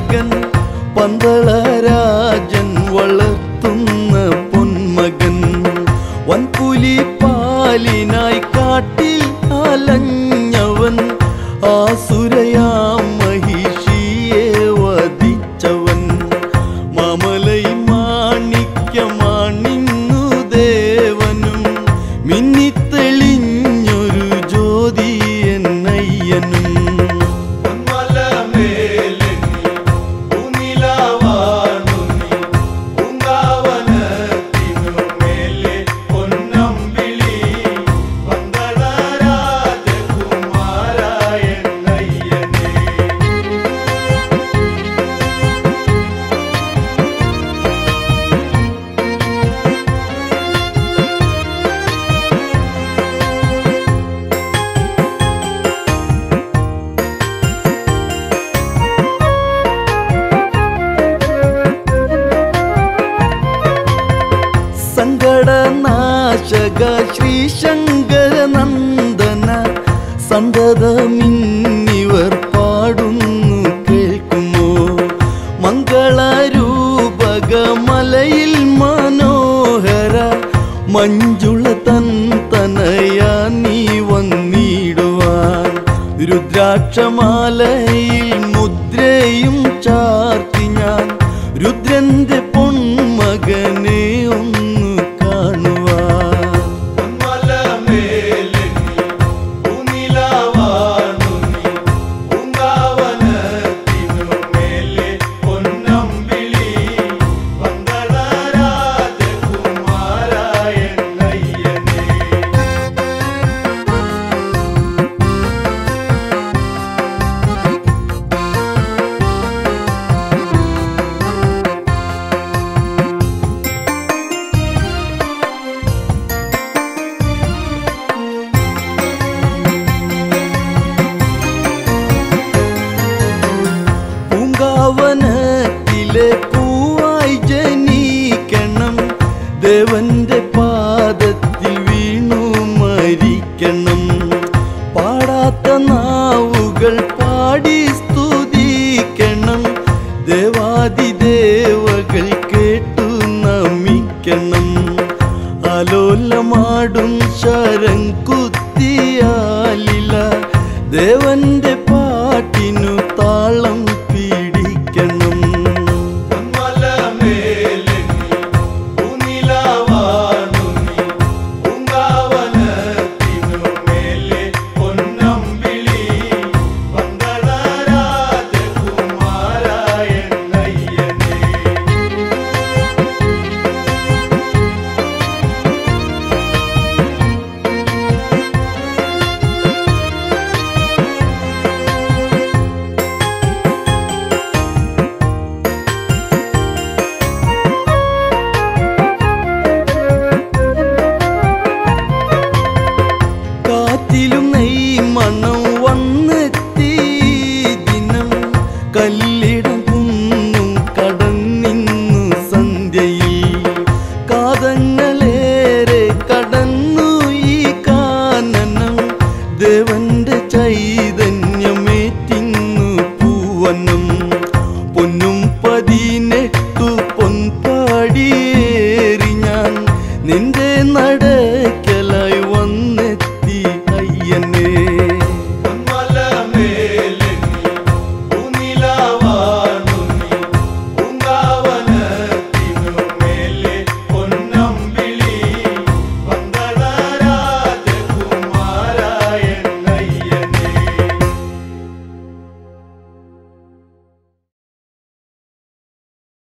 മകൻ പന്തളരാജൻ വളർത്തുന്ന പൊന്മകൻ വൻപുലി പാലിനായി കാട്ടിൽ അലഞ്ഞവൻ ആസുരയാം മഹിഷിയെ വധിച്ചവൻ മാമലൈ മാണിക്യമാണിന്നു ദേവനും മിന്നിത്തെളിഞ്ഞൊരു ജ്യോതി എന്നയ്യനും സങ്കടനാശക ശ്രീശങ്കരനന്ദന സന്തതമിന്നിവർ പാടുന്നു കേൾക്കുമോ മംഗളരൂപക മലയിൽ മനോഹര മഞ്ജുള തൻ തനയ നീ വന്നിടുവാൻ രുദ്രാക്ഷമാലയിൽ മുദ്രയും ചാർത്തി ഞാൻ രുദ്രന്റെ പൊന്മകനെ ഒന്ന് കാണുവാൻ പൂങ്കാവനത്തിലെ പൂവായി ജനിക്കണം ദേവന്റെ പാദത്തിൽ വീണു മരിക്കണം പാടാത്ത നാവുകൾ പാടി സ്തുതിക്കണം ദേവാദിദേവകൾ കേട്ടു നമിക്കണം അലോലമാടും ശരം കുത്തിയാലില്ല ദേവന്റെ പാട്ടിനു താളം പിടിക്കണം കാറ്റിലും നെയ് മണം വന്നെത്തി ദിനം കല്ലിടം കുന്നും കടന്നിന്നു സന്ധ്യയിൽ കാതങ്ങളേറെ കടന്നു ഈ കാനനം ദേവന്റെ ചൈതന്യമേറ്റിന്നു പൂവനം